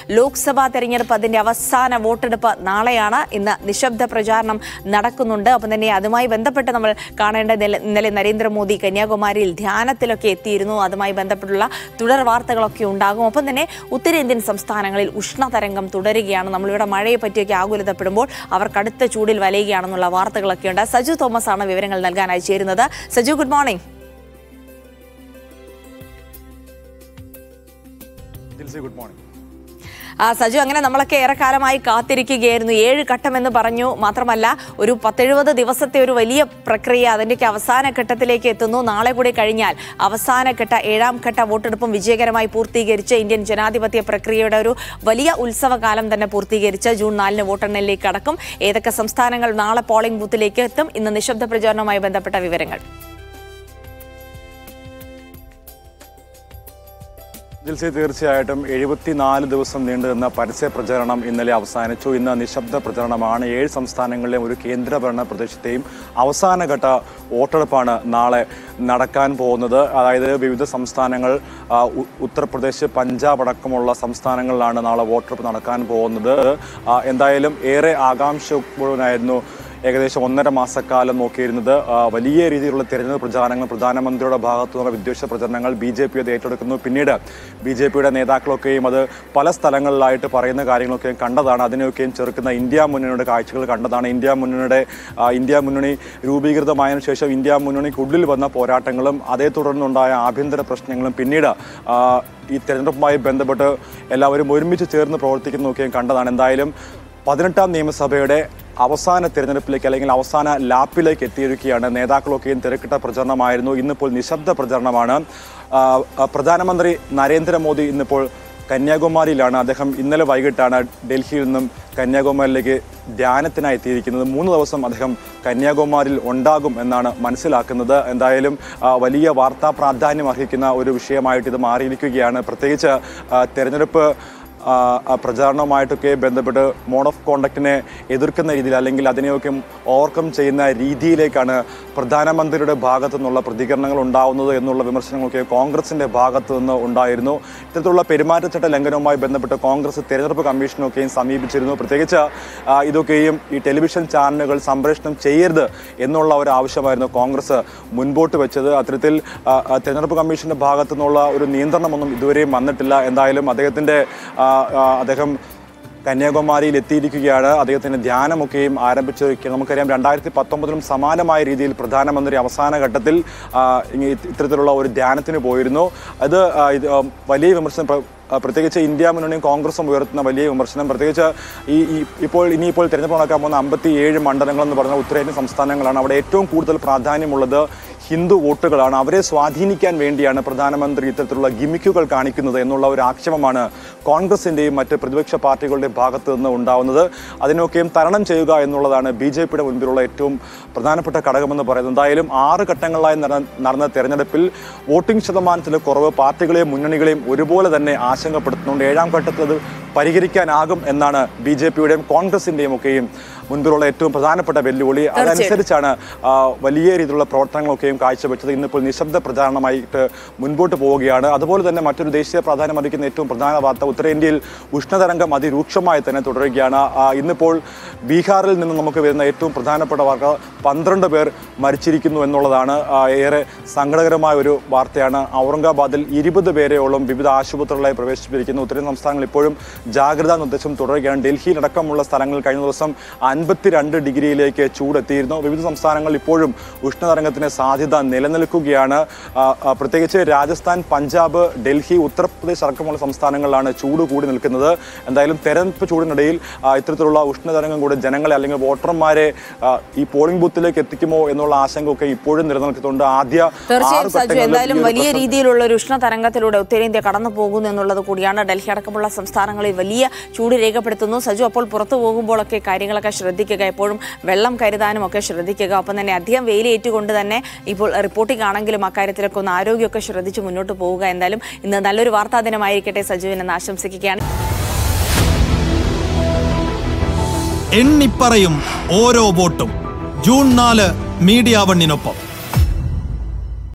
ലോക്സഭാ തെരഞ്ഞെടുപ്പ് അതിന്റെ അവസാന വോട്ടെടുപ്പ് നാളെയാണ് ഇന്ന് നിശബ്ദ പ്രചാരണം നടക്കുന്നുണ്ട് ഒപ്പം തന്നെ അതുമായി ബന്ധപ്പെട്ട് നമ്മൾ കാണേണ്ട നില- ഇന്നലെ നരേന്ദ്രമോദി കന്യാകുമാരിയിൽ ധ്യാനത്തിലൊക്കെ എത്തിയിരുന്നു അതുമായി ബന്ധപ്പെട്ടുള്ള തുടർ വാർത്തകളൊക്കെ ഉണ്ടാകും ഒപ്പം തന്നെ ഉത്തരേന്ത്യൻ സംസ്ഥാനങ്ങളിൽ ഉഷ്ണതരംഗം തുടരുകയാണ് നമ്മളിവിടെ മഴയെ പറ്റിയൊക്കെ ആകുലതപ്പെടുമ്പോൾ അവർ കടുത്ത ചൂടിൽ വലയുകയാണെന്നുള്ള വാർത്തകളൊക്കെ ഉണ്ട് സജു തോമസ് ആണ് വിവരങ്ങൾ നൽകാനായി ചേരുന്നത് Saju good morning Jilsy good morning ആ സജു അങ്ങനെ നമ്മളൊക്കെ ഏറെക്കാലമായി കാത്തിരിക്കുകയായിരുന്നു ഏഴ് ഘട്ടമെന്ന് പറഞ്ഞു മാത്രമല്ല ഒരു പത്തെഴുപത് ദിവസത്തെ ഒരു വലിയ പ്രക്രിയ അതിൻ്റെയൊക്കെ അവസാന ഘട്ടത്തിലേക്ക് എത്തുന്നു നാളെ കൂടി കഴിഞ്ഞാൽ അവസാന ഘട്ട ഏഴാം ഘട്ട വോട്ടെടുപ്പും വിജയകരമായി പൂർത്തീകരിച്ച് ഇന്ത്യൻ ജനാധിപത്യ പ്രക്രിയയുടെ ഒരു വലിയ ഉത്സവകാലം തന്നെ പൂർത്തീകരിച്ച് ജൂൺ നാലിന് വോട്ടെണ്ണലിലേക്ക് കടക്കും ഏതൊക്കെ സംസ്ഥാനങ്ങൾ നാളെ പോളിംഗ് ബൂത്തിലേക്ക് എത്തും ഇന്ന് നിശബ്ദ പ്രചാരണവുമായി ബന്ധപ്പെട്ട വിവരങ്ങൾ ജിൽസി തീർച്ചയായിട്ടും എഴുപത്തിനാല് ദിവസം നീണ്ടുനിന്ന പരസ്യ പ്രചരണം ഇന്നലെ അവസാനിച്ചു ഇന്ന് നിശബ്ദ പ്രചരണമാണ് ഏഴ് സംസ്ഥാനങ്ങളിലെയും ഒരു കേന്ദ്രഭരണ പ്രദേശത്തെയും അവസാനഘട്ട വോട്ടെടുപ്പാണ് നാളെ നടക്കാൻ പോകുന്നത് അതായത് വിവിധ സംസ്ഥാനങ്ങൾ ആ, ഉ- ഉത്തർപ്രദേശ് പഞ്ചാബ് അടക്കമുള്ള സംസ്ഥാനങ്ങളിലാണ് നാളെ വോട്ടെടുപ്പ് നടക്കാൻ പോകുന്നത് ആ, എന്തായാലും ഏറെ ആകാംക്ഷപൂർവ്വനായിരുന്നു ഏകദേശം ഒന്നര മാസക്കാലം നോക്കിയിരുന്നത് ആ, വലിയ രീതിയിലുള്ള തെരഞ്ഞെടുപ്പ് പ്രചാരണങ്ങൾ പ്രധാനമന്ത്രിയുടെ ഭാഗത്തു നിന്നുള്ള വിദ്വേഷ പ്രചരണങ്ങൾ ബി ജെ പി അത് ഏറ്റെടുക്കുന്നു പിന്നീട് ബി ജെ പിയുടെ നേതാക്കളൊക്കെയും അത് പല സ്ഥലങ്ങളിലായിട്ട് പറയുന്ന കാര്യങ്ങളൊക്കെയും കണ്ടതാണ് അതിനെയൊക്കെയും ചെറുക്കുന്ന ഇന്ത്യ മുന്നണിയുടെ കാഴ്ചകൾ കണ്ടതാണ് ഇന്ത്യ മുന്നണിയുടെ ആ, ഇന്ത്യ മുന്നണി രൂപീകൃതമായതിനു ശേഷം ഇന്ത്യ മുന്നണിക്കുള്ളിൽ വന്ന പോരാട്ടങ്ങളും അതേ തുടർന്നുണ്ടായ ആഭ്യന്തര പ്രശ്നങ്ങളും പിന്നീട് ആ, ഈ തെരഞ്ഞെടുപ്പുമായി ബന്ധപ്പെട്ട് എല്ലാവരും ഒരുമിച്ച് ചേർന്ന് പ്രവർത്തിക്കുന്നതൊക്കെയും കണ്ടതാണ് എന്തായാലും പതിനെട്ടാം നിയമസഭയുടെ അവസാന തിരഞ്ഞെടുപ്പിലേക്ക് അല്ലെങ്കിൽ അവസാന ലാപ്പിലേക്ക് എത്തിയിരിക്കുകയാണ് നേതാക്കളൊക്കെയും തിരക്കിട്ട പ്രചരണമായിരുന്നു ഇന്നിപ്പോൾ നിശബ്ദ പ്രചരണമാണ് ആ, ആ, പ്രധാനമന്ത്രി നരേന്ദ്രമോദി ഇന്നിപ്പോൾ കന്യാകുമാരിയിലാണ് അദ്ദേഹം ഇന്നലെ വൈകിട്ടാണ് ഡൽഹിയിൽ നിന്നും കന്യാകുമാരിയിലേക്ക് ധ്യാനത്തിനായി എത്തിയിരിക്കുന്നത് മൂന്ന് ദിവസം അദ്ദേഹം കന്യാകുമാരിയിൽ ഉണ്ടാകും എന്നാണ് മനസ്സിലാക്കുന്നത് എന്തായാലും ആ, വലിയ വാർത്താ പ്രാധാന്യം അർഹിക്കുന്ന ഒരു വിഷയമായിട്ട് ഇത് മാറിയിരിക്കുകയാണ് പ്രത്യേകിച്ച് ആ, തെരഞ്ഞെടുപ്പ് ആ, ആ പ്രചാരണവുമായിട്ടൊക്കെ ബന്ധപ്പെട്ട് മോഡ് ഓഫ് കോണ്ടക്റ്റിനെ എതിർക്കുന്ന രീതിയിൽ അല്ലെങ്കിൽ അതിനെയൊക്കെ ഓവർകം ചെയ്യുന്ന രീതിയിലേക്കാണ് പ്രധാനമന്ത്രിയുടെ ഭാഗത്തു നിന്നുള്ള പ്രതികരണങ്ങൾ ഉണ്ടാവുന്നത് എന്നുള്ള വിമർശനങ്ങളൊക്കെ കോൺഗ്രസിന്റെ ഭാഗത്തു നിന്ന് ഉണ്ടായിരുന്നു ഇത്തരത്തിലുള്ള പെരുമാറ്റച്ചട്ട ലംഘനവുമായി ബന്ധപ്പെട്ട് കോൺഗ്രസ് തെരഞ്ഞെടുപ്പ് കമ്മീഷനൊക്കെയും സമീപിച്ചിരുന്നു പ്രത്യേകിച്ച് ആ, ഇതൊക്കെയും ഈ ടെലിവിഷൻ ചാനലുകൾ സംപ്രേഷണം ചെയ്യരുത് എന്നുള്ള ഒരു ആവശ്യമായിരുന്നു കോൺഗ്രസ് മുൻപോട്ട് വെച്ചത് അത്തരത്തിൽ ആ, ആ, തെരഞ്ഞെടുപ്പ് കമ്മീഷന്റെ ഭാഗത്തു നിന്നുള്ള ഒരു നിയന്ത്രണമൊന്നും ഇതുവരെയും വന്നിട്ടില്ല എന്തായാലും അദ്ദേഹത്തിന്റെ ആ, ആ, അദ്ദേഹം കന്യാകുമാരിയിൽ എത്തിയിരിക്കുകയാണ് അദ്ദേഹത്തിന്റെ ധ്യാനമൊക്കെയും ആരംഭിച്ചിരിക്കുകയാണ് നമുക്കറിയാം രണ്ടായിരത്തി പത്തൊമ്പതിലും സമാനമായ രീതിയിൽ പ്രധാനമന്ത്രി അവസാന ഘട്ടത്തിൽ ആ, ഇങ്ങ- ഇത്തരത്തിലുള്ള ഒരു ധ്യാനത്തിന് പോയിരുന്നു അത് ആ, ഇത് ആ, വലിയ വിമർശനം പ്ര- ആ, പ്രത്യേകിച്ച് ഇന്ത്യ മുന്നണിയും കോൺഗ്രസും ഉയർത്തുന്ന വലിയ വിമർശനം പ്രത്യേകിച്ച് ഈ ഈ- ഇപ്പോൾ ഇനിയിപ്പോൾ തിരഞ്ഞെടുപ്പ് നടക്കാൻ പോകുന്ന അമ്പത്തി ഏഴ് മണ്ഡലങ്ങൾ എന്ന് പറഞ്ഞ ഉത്തരേന്ത്യൻ സംസ്ഥാനങ്ങളാണ് അവിടെ ഏറ്റവും കൂടുതൽ പ്രാധാന്യമുള്ളത് ഹിന്ദു വോട്ടുകളാണ് അവരെ സ്വാധീനിക്കാൻ വേണ്ടിയാണ് പ്രധാനമന്ത്രി ഇത്തരത്തിലുള്ള ഗിമിക്കുകൾ കാണിക്കുന്നത് എന്നുള്ള ഒരു ആക്ഷേപമാണ് കോൺഗ്രസിന്റെയും മറ്റ് പ്രതിപക്ഷ പാർട്ടികളുടെ ഭാഗത്തു നിന്ന് ഉണ്ടാവുന്നത് അതിനൊക്കെയും തരണം ചെയ്യുക എന്നുള്ളതാണ് ബി ജെ പിയുടെ മുൻപിലുള്ള ഏറ്റവും പ്രധാനപ്പെട്ട ഘടകമെന്ന് പറയുന്നത് എന്തായാലും ആറ് ഘട്ടങ്ങളിലായി നടന്ന നടന്ന തെരഞ്ഞെടുപ്പിൽ വോട്ടിംഗ് ശതമാനത്തിൽ കുറവ് പാർട്ടികളെയും മുന്നണികളെയും ഒരുപോലെ തന്നെ ആശങ്കപ്പെടുത്തുന്നുണ്ട് ഏഴാം ഘട്ടത്തിൽ അത് പരിഹരിക്കാനാകും എന്നാണ് ബി ജെ പിയുടെയും കോൺഗ്രസിന്റെയും ഒക്കെയും മുൻപിലുള്ള ഏറ്റവും പ്രധാനപ്പെട്ട വെല്ലുവിളി അതനുസരിച്ചാണ് ആ, വലിയ രീതിയിലുള്ള പ്രവർത്തനങ്ങളൊക്കെയും കാഴ്ചവെച്ചത് ഇന്നിപ്പോൾ നിശബ്ദ പ്രചാരണമായിട്ട് മുൻപോട്ട് പോവുകയാണ് അതുപോലെ തന്നെ മറ്റൊരു ദേശീയ പ്രാധാന്യം അർഹിക്കുന്ന ഏറ്റവും പ്രധാന വാർത്ത ഉത്തരേന്ത്യയിൽ ഉഷ്ണതരംഗം അതിരൂക്ഷമായി തന്നെ തുടരുകയാണ് ആ, ഇന്നിപ്പോൾ ബീഹാറിൽ നിന്ന് നമുക്ക് വരുന്ന ഏറ്റവും പ്രധാനപ്പെട്ട വാർത്ത പന്ത്രണ്ട് പേർ മരിച്ചിരിക്കുന്നു എന്നുള്ളതാണ് ആ, ഏറെ സങ്കടകരമായ ഒരു വാർത്തയാണ് ഔറംഗാബാദിൽ ഇരുപത് പേരെയോളം വിവിധ ആശുപത്രികളായി പ്രവേശിപ്പിച്ചിരിക്കുന്നു ഉത്തരേന്ത്യൻ സംസ്ഥാനങ്ങൾ ഇപ്പോഴും ജാഗ്രതാ നിർദ്ദേശം തുടരുകയാണ് ഡൽഹിയിലടക്കമുള്ള സ്ഥലങ്ങളിൽ കഴിഞ്ഞ ദിവസം അൻപത്തിരണ്ട് ഡിഗ്രിയിലേക്ക് ചൂടെത്തിയിരുന്നു വിവിധ സംസ്ഥാനങ്ങളിൽ ഇപ്പോഴും ഉഷ്ണതരംഗത്തിന് സാധ്യത നിലനിൽക്കുകയാണ് ആ, ആ, പ്രത്യേകിച്ച് രാജസ്ഥാൻ പഞ്ചാബ് ഡൽഹി ഉത്തർപ്രദേശ് അടക്കമുള്ള സംസ്ഥാനങ്ങളിലാണ് ചൂട് കൂടി നിൽക്കുന്നത് എന്തായാലും തെരഞ്ഞെടുപ്പ് ചൂടിനിടയിൽ ആ, ഇത്തരത്തിലുള്ള ഉഷ്ണതരംഗം കൂടി ജനങ്ങളെ അല്ലെങ്കിൽ വോട്ടർമാരെ ആ, ഈ പോളിംഗ് ബൂത്തിലേക്ക് എത്തിക്കുമോ എന്നുള്ള ആശങ്കയൊക്കെ ഇപ്പോഴും നിലനിൽക്കുന്നുണ്ട് ആദ്യ തീർച്ചയായും ആറ് സജു ഘട്ടങ്ങളിലും എന്തായാലും ഈ ഒരു വലിയ പ്രശ്നം- രീതിയിലുള്ള ഒരു ഉഷ്ണ തരംഗത്തിലൂടെ ഉത്തരേന്ത്യ കടന്നു പോകുന്നു എന്നുള്ളത് കൂടിയാണ് ഡൽഹി അടക്കമുള്ള സംസ്ഥാനങ്ങളിൽ വലിയ ചൂട് രേഖപ്പെടുത്തുന്നു സജു അപ്പോൾ പുറത്തു പോകുമ്പോഴൊക്കെ കാര്യങ്ങളൊക്കെ ശ്രദ്ധിക്കുക എപ്പോഴും വെള്ളം കരുതാനും ഒക്കെ ശ്രദ്ധിക്കുക ഒപ്പം തന്നെ അധികം വെയിലേറ്റുകൊണ്ട് തന്നെ ഇപ്പോൾ റിപ്പോർട്ടിംഗ് ആണെങ്കിലും അക്കാര്യത്തിലൊക്കെ ഒന്ന് ആരോഗ്യമൊക്കെ ശ്രദ്ധിച്ച് മുന്നോട്ട് പോവുക എന്തായാലും ഇന്ന് നല്ലൊരു വാർത്താ ദിനമായിരിക്കട്ടെ സജുവിനെന്ന് ആശംസിക്കുകയാണ് എണ്ണിപ്പറയും ഓരോ വോട്ടും ജൂൺ നാല് മീഡിയ വണ്ണിനൊപ്പം